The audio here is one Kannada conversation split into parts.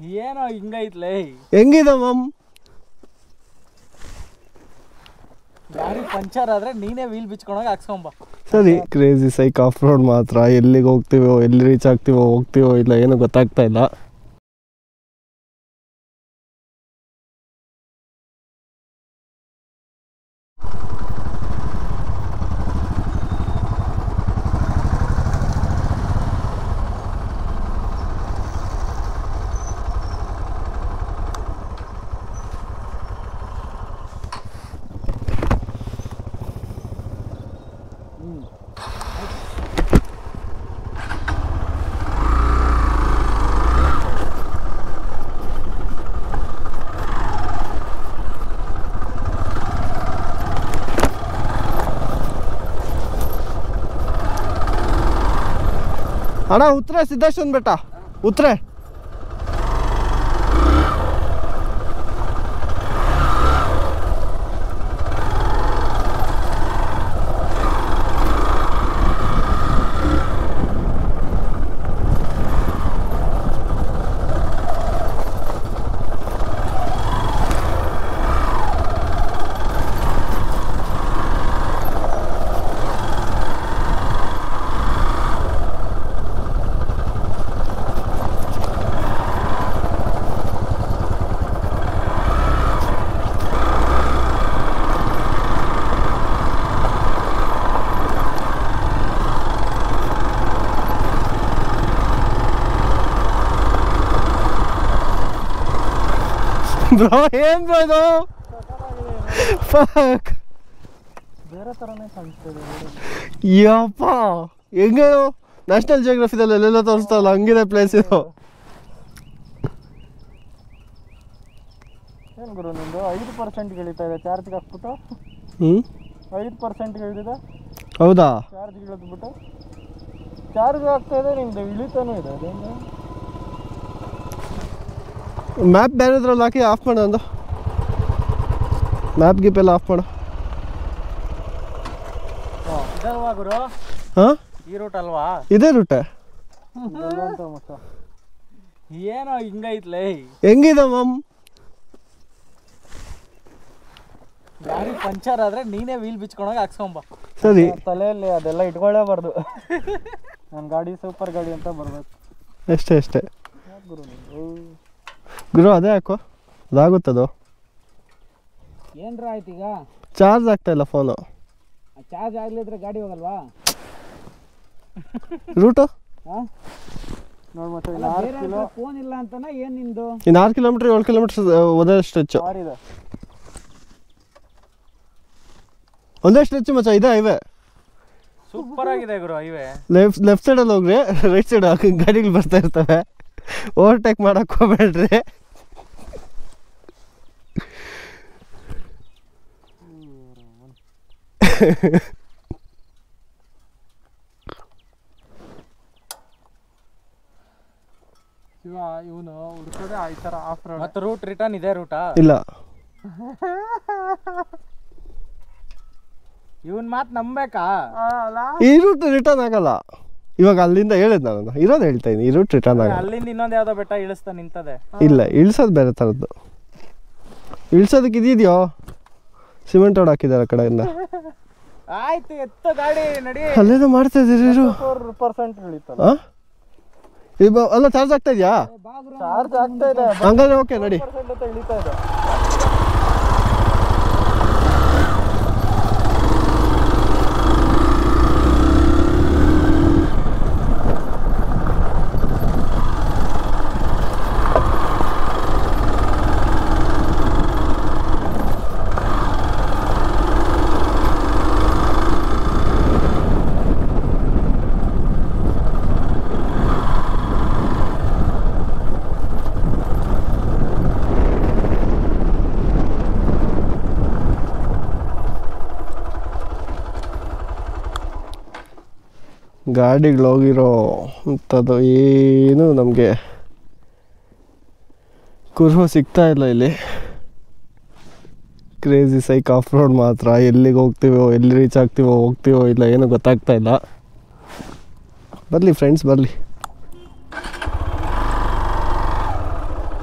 ಏನೋ ಹಿಂಗೈತ್ಲೇ ಹೆಂಗಿದೆ ಮಮ್ ಗಾಡಿ ಪಂಚರ್ ಆದ್ರೆ ನೀನೇ ವೀಲ್ ಬಿಚ್ಕೊಂಡೋಗಿ ಹಾಕ್ಸ್ಕೊಂಬ ಸರಿ ಕ್ರೇಜಿ ಸೈಕ್ ಆಫ್ ರೋಡ್ ಮಾತ್ರ ಎಲ್ಲಿಗೆ ಹೋಗ್ತೀವೋ ಎಲ್ಲಿ ರೀಚ್ ಆಗ್ತೀವೋ ಹೋಗ್ತೀವೋ ಇಲ್ಲ ಏನು ಗೊತ್ತಾಗ್ತಾ ಇಲ್ಲ ಅಣ್ಣ ಉತ್ತರ ಸಿದ್ದೇಶ್ವರನ್ ಬೆಟ್ಟ ಉತ್ತರ ಬ್ರೋ ಏನ್ ಬ್ರೋ ಇದು Fuck. ಬೇರೆ ಥರನೇ ಕಾಣಿಸ್ತದೆ ಯಪ್ಪ ಹೆಂಗೆ ನ್ಯಾಷನಲ್ ಜಿಯೋಗ್ರಫಿದಲ್ಲಿ ಎಲ್ಲೆಲ್ಲ ತೋರಿಸ್ತಾರಲ್ಲ ಹಂಗಿದೆ ಪ್ಲೇಸ್ ಇದು ಏನು ಗುರು ನಿಂದು ಐದು ಪರ್ಸೆಂಟ್ ಇಳಿತಾ ಇದೆ ಚಾರ್ಜ್ಗೆ ಹಾಕ್ಬಿಟ್ಟು ಹ್ಞೂ ಐದು ಪರ್ಸೆಂಟ್ ಇಳಿದಿದೆ ಹೌದಾ ಚಾರ್ಜ್ ಇಳಿದ್ಬಿಟ್ಟು ಚಾರ್ಜ್ ಆಗ್ತಾ ಇದೆ ನಿಮ್ದು ಇಳಿತಾನೂ ಇದೆ ಅದೇನು ಮ್ಯಾಪ್ ಬೇರೆದ್ರಲ್ಲಿ ಹಾಕಿ ಆಫ್ ಮಾಡು ಒಂದು ಮ್ಯಾಪ್ ಗಿಪ್ ಎಲ್ಲ ಆಫ್ ಮಾಡು ಇದಲ್ವಾ ಗುರು ಹಾಂ ಈ ರೂಟ್ ಅಲ್ವಾ ಇದೇ ರೂಟೆ ಅಂತ ಮತ್ತ ಏನೋ ಹಿಂಗೈತ್ಲೇ ಹೆಂಗಿದೆ ಮಮ್ ಗಾಡಿ ಪಂಚರ್ ಆದ್ರೆ ನೀನೇ ವೀಲ್ ಬಿಚ್ಕೊಂಡೋಗಿ ಹಾಕ್ಸ್ಕೊಂಬ ಸರಿ ತಲೆಯಲ್ಲಿ ಅದೆಲ್ಲ ಇಟ್ಕೊಳ್ಳೇಬಾರ್ದು ನನ್ನ ಗಾಡಿ ಸೂಪರ್ ಗಾಡಿ ಅಂತ ಬರ್ಬೇಕು ಅಷ್ಟೇ ಅಷ್ಟೇ ಯಾಕ್ ಗುರು ನಿಂದು ಗುರು ಅದೇ ಹಾಕು ಅದಾಗುತ್ತದು ಏನ್ರ ಆಯ್ತು ಈಗ ಚಾರ್ಜ್ ಆಗ್ತಾ ಇಲ್ಲ ಫೋನು ಚಾರ್ಜ್ ಆಗ್ಲಿದ್ರೆ ಗಾಡಿ ಹೋಗಲ್ವಾ ರೂಟು ನೋಡ್ ಮತ್ತೆ ಇಲ್ಲಿ ಆರು ಕಿಲೋ ಫೋನ್ ಇಲ್ಲ ಅಂತನ ಏನ್ ನಿಂದು ಇನ್ನು ಆರು ಕಿಲೋಮೀಟ್ರ್ ಏಳು ಕಿಲೋಮೀಟ್ರ್ ಒಂದೇ ಸ್ಟ್ರೆಚ್ಚು ಆರಿದೆ ಒಂದೇ ಸ್ಟ್ರೆಚ್ ಮಚ್ಚ ಇದೆ ಹೈವೇ ಸೂಪರ್ ಆಗಿದೆ ಗುರು ಹೈವೇ ಲೆಫ್ಟ್ ಲೆಫ್ಟ್ ಸೈಡಲ್ಲಿ ಹೋಗ್ರಿ ರೈಟ್ ಸೈಡ್ ಗಾಡಿಗಳು ಬರ್ತಾ ಇರ್ತವೆ ಓವರ್ಟೇಕ್ ಮಾಡಕ್ಕೆ ಹೋಗ್ಬೇಡ್ರಿ ಶಿವ ಇವನು ಹುಡ್ಕೋದೆ ಈ ತರ ಆಫ್ ರೋಡ್ ಮತ್ತೆ ರೂಟ್ ರಿಟರ್ನ್ ಇದೆ ರೂಟಾ ಇಲ್ಲ ಇವನ್ ಮಾತ್ ನಂಬೇಕಾ ಈ ರೂಟ್ ರಿಟರ್ನ್ ಆಗಲ್ಲ ಇವಾಗ ಅಲ್ಲಿಂದ ಹೇಳಿದ್ ನಾನು ಇರೋದು ಹೇಳ್ತಾ ಇದ್ದೀನಿ ಈ ರೂಟ್ ರಿಟರ್ನ್ ಆಗಲ್ಲ ಅಲ್ಲಿಂದ ಇನ್ನೊಂದ್ ಯಾವ್ದೋ ಬೆಟ್ಟ ಇಳಿಸ್ತಾ ನಿಂತದೆ ಇಲ್ಲ ಇಳ್ಸೋದು ಬೇರೆ ಥರದ್ದು ಇಳ್ಸೋದಕ್ಕೆ ಇದಿದೆಯೋ ಸಿಮೆಂಟ್ ರೋಡ್ ಹಾಕಿದ್ದಾರೆ ಆ ಕಡೆಯಿಂದ ಆಯ್ತು ಎತ್ತ ಗಾಡಿ ನಡಿ ಅಲ್ಲೇನೋ ಮಾಡ್ತಾ ಇದ್ದೀರಿ ಇರು ಫೋರ್ ಪರ್ಸೆಂಟ್ ಇಳಿತಲ್ಲ ಆ? ಇವ- ಅಲ್ಲ ಚಾರ್ಜ್ ಆಗ್ತಾ ಇದೆಯಾ ಚಾರ್ಜ್ ಆಗ್ತಾ ಇದೆ ಹಂಗಾದ್ರೆ ಓಕೆ ನಡಿ ಪರ್ಸೆಂಟ್ ಅಂತ ಇಳಿತಾ ಇದೆ ಗಾಡಿಗಳು ಹೋಗಿರೋ ಅಂಥದ್ದು ಏನು ನಮಗೆ ಕುರುಹು ಸಿಗ್ತಾ ಇಲ್ಲ ಇಲ್ಲಿ ಕ್ರೇಜಿ ಸೈಕ್ ಆಫ್ ರೋಡ್ ಮಾತ್ರ ಎಲ್ಲಿಗೆ ಹೋಗ್ತೀವೋ ಎಲ್ಲಿ ರೀಚ್ ಆಗ್ತೀವೋ ಹೋಗ್ತೀವೋ ಇಲ್ಲ ಏನು ಗೊತ್ತಾಗ್ತಾ ಇಲ್ಲ ಬರಲಿ ಫ್ರೆಂಡ್ಸ್ ಬರಲಿ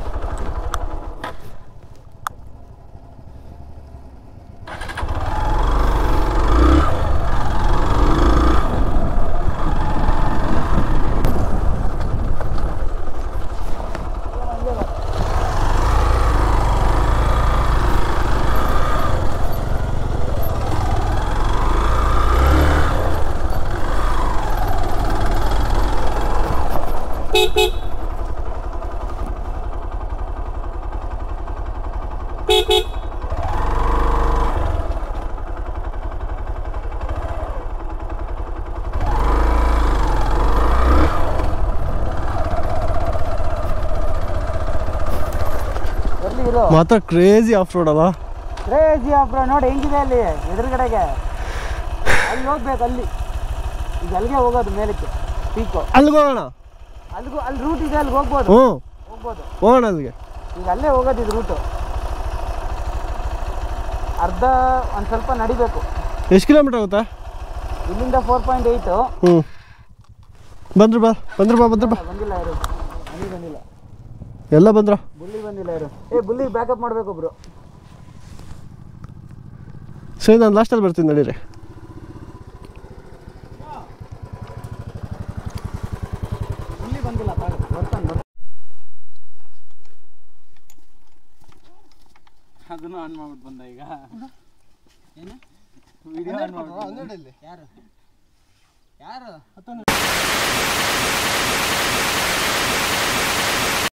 ಇಲ್ಲಿ ಇರು ಮಾತ್ರ ಕ್ರೇಜಿ ಆಫ್ ರೋಡ್ ಅಲ್ಲ ಕ್ರೇಜಿ ಅಬ್ರ ನೋಡಿ ಹೆಂಗಿದೆ ಅಲ್ಲಿ ಎದುರುಗಡೆಗೆ ಅಲ್ಲಿ ಹೋಗ್ಬೇಕು ಅಲ್ಲಿ ಈಗ ಅಲ್ಲಿಗೆ ಹೋಗೋದು ಮೇಲಕ್ಕೆ ಪೀಕು ಅಲ್ಲಿಗೆ ಹೋಗೋಣ ಅಲ್ಲಿಗೂ ಅಲ್ಲಿ ರೂಟ್ ಇದೆ ಅಲ್ಲಿಗೆ ಹೋಗ್ಬೋದು ಹ್ಞೂ ಹೋಗ್ಬೋದು ಹೋಗೋಣ ಅಲ್ಲಿಗೆ ಈಗ ಅಲ್ಲೇ ಹೋಗೋದು ಇದು ರೂಟು ಅರ್ಧ ಒಂದು ಸ್ವಲ್ಪ ನಡಿಬೇಕು ಎಷ್ಟು ಕಿಲೋಮೀಟರ್ ಆಗುತ್ತಾ ಇಲ್ಲಿಂದ ಫೋರ್ ಪಾಯಿಂಟ್ ಏಯ್ಟು ಹ್ಞೂ ಬಂದ್ರು ಬಾ ಬಂದ್ರು ಬಾ ಬಂದ್ರು ಬಾ ಬಂದಿಲ್ಲ ಇರು ಅಲ್ಲಿ ಬಂದಿಲ್ಲ ಎಲ್ಲ ಬಂದ್ರ ಬುಲ್ಲಿ ಬಂದಿಲ್ಲ ಇರು ಏ ಬುಲ್ಲಿ ಬ್ಯಾಕಪ್ ಮಾಡ್ಬೇಕು ಒಬ್ರು ಸರಿ ನಾನು ಲಾಸ್ಟಲ್ಲಿ ಬರ್ತೀನಿ ನಡೀರಿ ಬುಲ್ಲಿ ಬಂದಿಲ್ಲ ಬರ್ತಾನೆ ಬರ್ತಾನೆ ಅದನ್ನು ಆನ್ ಮಾಡ್ಬಿಟ್ಟು ಬಂದ ಈಗ ಏನು ವಿಡಿಯೋ ಆನ್ ಮಾಡ್ಬಿಟ್ಟು ಯಾರು ಯಾರು